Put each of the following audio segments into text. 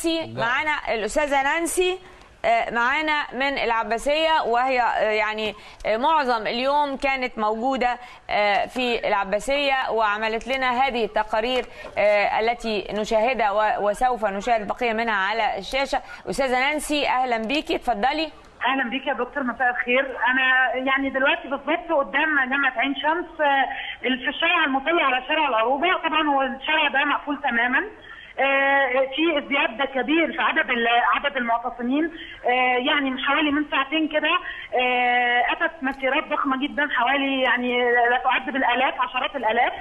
نانسي معانا الاستاذه نانسي آه، معانا من العباسيه وهي آه، يعني آه، معظم اليوم كانت موجوده آه، في العباسيه وعملت لنا هذه التقارير آه، التي نشاهدها و- وسوف نشاهد البقيه منها على الشاشه استاذه نانسي اهلا بيكي اتفضلي اهلا بيك يا دكتور مساء الخير انا يعني دلوقتي بالظبط قدام جامعه عين شمس آه، في الشارع المطل على شارع العروبه طبعا هو الشارع ده مقفول تماما آه، في ازدياد كبير في عدد ال- عدد المعتصمين آه، يعني من حوالي من ساعتين كده آه، اتت مسيرات ضخمه جدا حوالي يعني لا تعد بالالاف عشرات الالاف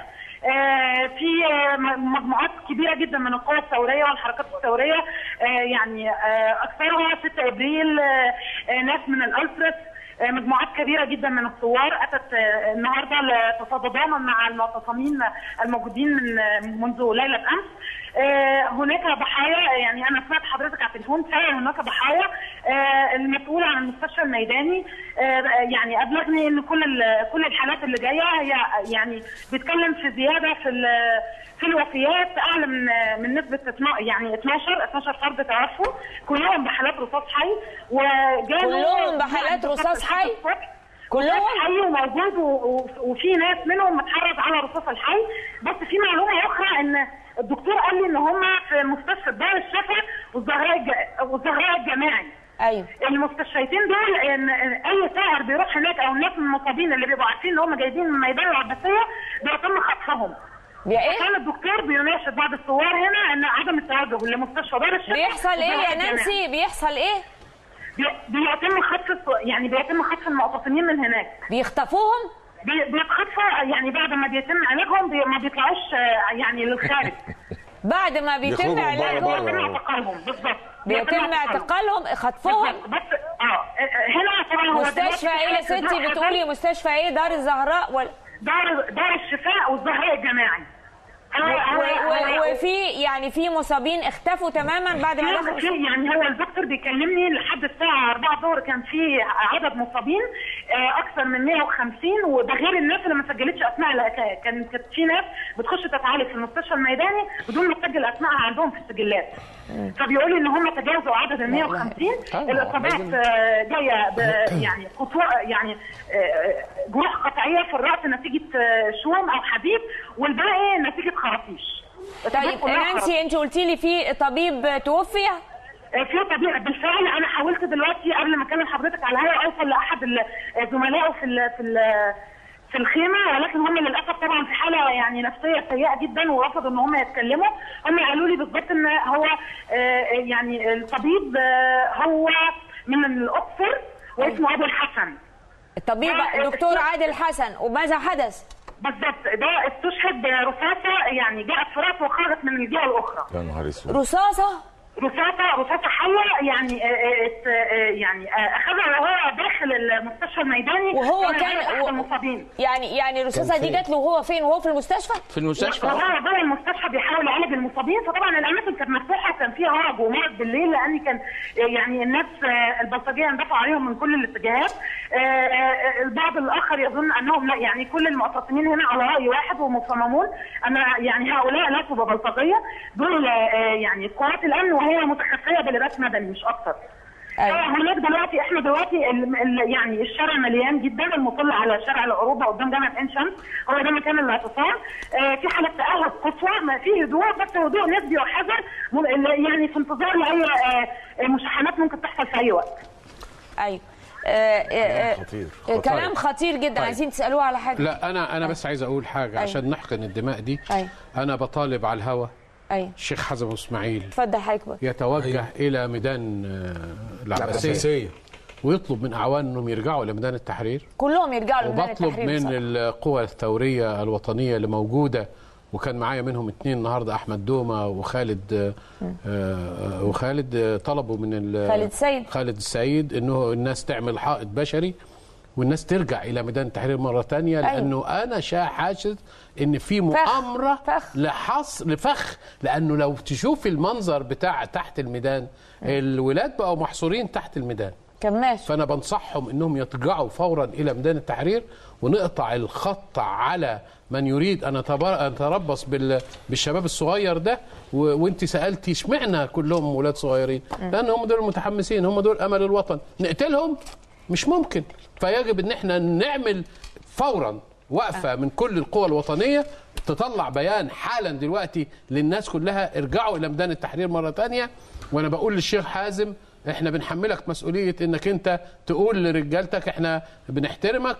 آه، في آه، م- مجموعات كبيره جدا من القوى الثوريه والحركات الثوريه آه، يعني آه، اكثرها 6 ابريل آه، آه، ناس من الالتراس آه، مجموعات كبيره جدا من الثوار اتت آه، النهارده لتتضامن مع المعتصمين الموجودين من آه، منذ ليله امس آه، هناك ضحايا يعني انا سمعت حضرتك على التليفون فعلا هناك ضحايا آه، المسؤول عن المستشفى الميداني آه، يعني ابلغني ان كل ال- كل الحالات اللي جايه هي يعني بيتكلم في زياده في ال- في الوفيات اعلى من من نسبه اتنا- يعني 12 12 فرد توفوا كلهم بحالات رصاص حي وجالوا كلهم بحالات رصاص حي؟ كلهم؟ رصاص حي وموجود و- و- وفي ناس منهم متحرز على رصاص الحي بس في معلومه اخرى ان الدكتور قال لي ان هم في مستشفى دار الشفا والزهراء الج- والزهراء الجماعي ايوه المستشفيتين دول ان إن اي سائر بيروح هناك او الناس المصابين اللي بيبقوا عارفين ان هم جايبين من ميدان العباسيه بيتم خطفهم يا ايه كان الدكتور بيناشد بعض الثوار هنا ان عدم التوجه لمستشفى دار الشفا بيحصل ايه يا والزهراء الجماعي. نانسي بيحصل ايه بي- بيتم خطف الث- يعني بيتم خطف المعتصمين من هناك بيخطفوهم بي- بيتخطفوا يعني بعد ما بيتم علاجهم بي ما بيطلعوش آه، يعني للخارج بعد ما بيتم بيخرجوا من بره علاجهم بيتم بره. اعتقالهم بالظبط بيتم اعتقالهم خطفهم بالظبط. بس اه هنا طبعا هو مستشفى دلوقتي ايه يا في ستي حالة بتقولي مستشفى ايه دار الزهراء ولا دار دار الشفاء والزهراء الجماعي هو- هو- هو- و- وفي يعني في مصابين اختفوا تماما بعد ما في- علاجهم في- يعني هو الدكتور بيكلمني لحد الساعة 4 الظهر كان في عدد مصابين آه، أكثر من 150 وده غير الناس اللي ما سجلتش أسماء لا، ك- كان كانت في ناس بتخش تتعالج في المستشفى الميداني بدون ما تسجل أسمائها عندهم في السجلات فبيقولوا إن هم تجاوزوا عدد ال 150 أيوة، الإصابات لازم. آه، جاية ب- يعني قطوع يعني آه، جروح قطعية في الرأس نتيجة آه، شوم أو حديد والباقي نتيجة خراطيش طيب نانسي انت قلتي لي في طبيب توفي في طبيعي بالفعل انا حاولت دلوقتي قبل ما اكلم حضرتك على الهواء اوصل لاحد ال- زملائه في ال في ال في الخيمه ولكن هم للاسف طبعا في حاله يعني نفسيه سيئه جدا ورفضوا ان هم يتكلموا هم قالوا لي بالظبط ان هو آه، يعني الطبيب آه، هو من الاقصر واسمه ابو الحسن الطبيب آه، الدكتور عادل حسن وماذا حدث بالظبط ده استشهد برصاصه يعني جاءت في راسه وخرجت من الجهه الاخرى يا نهار اسود رصاصه رصاصة رصاصة حية يعني آه، آه، ات- آه، يعني آه، أخذها وهو داخل المستشفى الميداني وهو وأنا كان أحد و- المصابين يعني يعني الرصاصه كان دي فين؟ جات له وهو فين وهو في المستشفى في المستشفى وهو جوه المستشفى بيحاول يعالج المصابين فطبعا الاماكن كانت مفتوحه وكان فيها هرج ومرض بالليل لان كان آه، يعني الناس آه، البلطجيه اندفعوا عليهم من كل الاتجاهات آه، آه، البعض الاخر يظن انهم لا يعني كل المعتصمين هنا على راي واحد ومصممون ان يعني هؤلاء ليسوا ببلطجيه دول آه، يعني قوات الامن وهي متخفيه بلباس مدني مش اكثر أيوة. هناك دلوقتي احنا دلوقتي ال ال يعني الشارع مليان جدا المطل على شارع العروبه قدام جامعه عين شمس هو ده مكان الاعتصام آه في حاله تاهب قصوى ما في هدوء بس هدوء نسبي وحذر م- يعني في انتظار لاي آه مشاحنات ممكن تحصل في اي وقت ايوه آه، آه، آه، خطير. آه، كلام خطير جدا عايزين تسالوه على حاجه لا انا انا بس عايز اقول حاجه عشان نحقن الدماء دي أيوة. انا بطالب على الهوا ايوه الشيخ حسن أبو اسماعيل اتفضل حضرتك بقى. يتوجه أيوة. الى ميدان آه، العباسيه أساسية ويطلب من اعوان انهم يرجعوا الى ميدان التحرير كلهم يرجعوا لميدان وبطلب التحرير من بصراحة. القوى الثوريه الوطنيه اللي موجوده وكان معايا منهم اتنين النهارده احمد دومه وخالد آه، آه، وخالد آه، طلبوا من ال- خالد سيد. خالد السيد انه الناس تعمل حائط بشري والناس ترجع الى ميدان التحرير مره تانية أيوة. لانه انا شا حاسس ان في مؤامره فخ. لحصر لفخ لانه لو تشوف المنظر بتاع تحت الميدان الولاد بقوا محصورين تحت الميدان كماش فانا بنصحهم انهم يرجعوا فورا الى ميدان التحرير ونقطع الخط على من يريد ان يتبر- أن يتربص بال- بالشباب الصغير ده و- وانت سالتي اشمعنى كلهم ولاد صغيرين لان هم دول المتحمسين هم دول امل الوطن نقتلهم مش ممكن فيجب ان احنا نعمل فورا وقفه من كل القوى الوطنيه تطلع بيان حالا دلوقتي للناس كلها ارجعوا الى ميدان التحرير مره تانية وانا بقول للشيخ حازم احنا بنحملك مسؤوليه انك انت تقول لرجالتك احنا بنحترمك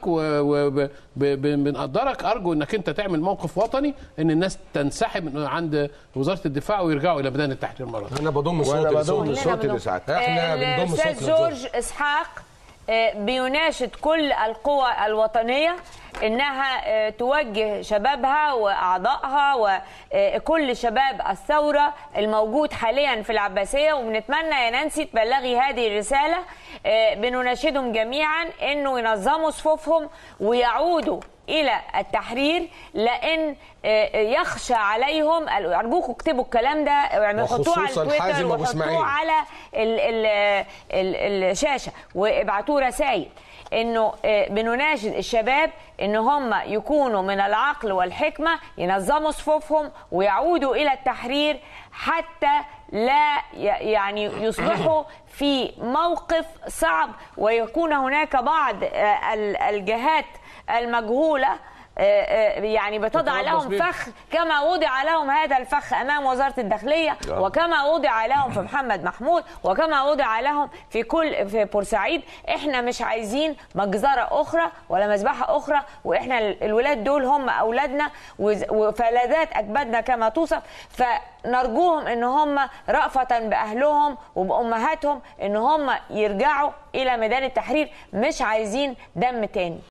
وبنقدرك ارجو انك انت تعمل موقف وطني ان الناس تنسحب من عند وزاره الدفاع ويرجعوا الى ميدان التحرير مره ثانيه انا بضم وانا صوتي بضم لصوتك صوتي بنضم. لسعادتك احنا بنضم الاستاذ صوتنا جورج اسحاق آه، بيناشد كل القوى الوطنيه انها آه، توجه شبابها واعضائها وكل شباب الثوره الموجود حاليا في العباسيه وبنتمنى يا نانسي تبلغي هذه الرساله آه، بنناشدهم جميعا انه ينظموا صفوفهم ويعودوا الى التحرير لان آه، يخشى عليهم ارجوكم اكتبوا الكلام ده واعملوا- حطوه على وخصوصاً التويتر حازم أبو إسماعيل. وحطوه على ال ال ال الشاشه وابعتوا رسائل انه آه، بنناشد الشباب ان هم يكونوا من العقل والحكمه ينظموا صفوفهم ويعودوا الى التحرير حتى لا ي- يعني يصبحوا في موقف صعب ويكون هناك بعض آه، ال- الجهات المجهوله آه، آه، يعني بتضع تتربص لهم بيهم. فخ كما وضع لهم هذا الفخ امام وزاره الداخليه وكما وضع لهم في محمد محمود وكما وضع لهم في كل في بورسعيد احنا مش عايزين مجزره اخرى ولا مذبحه اخرى واحنا ال- الولاد دول هم اولادنا وز- وفلذات اجدادنا كما توصف فنرجوهم ان هم رأفة باهلهم وبامهاتهم ان هم يرجعوا الى ميدان التحرير مش عايزين دم تاني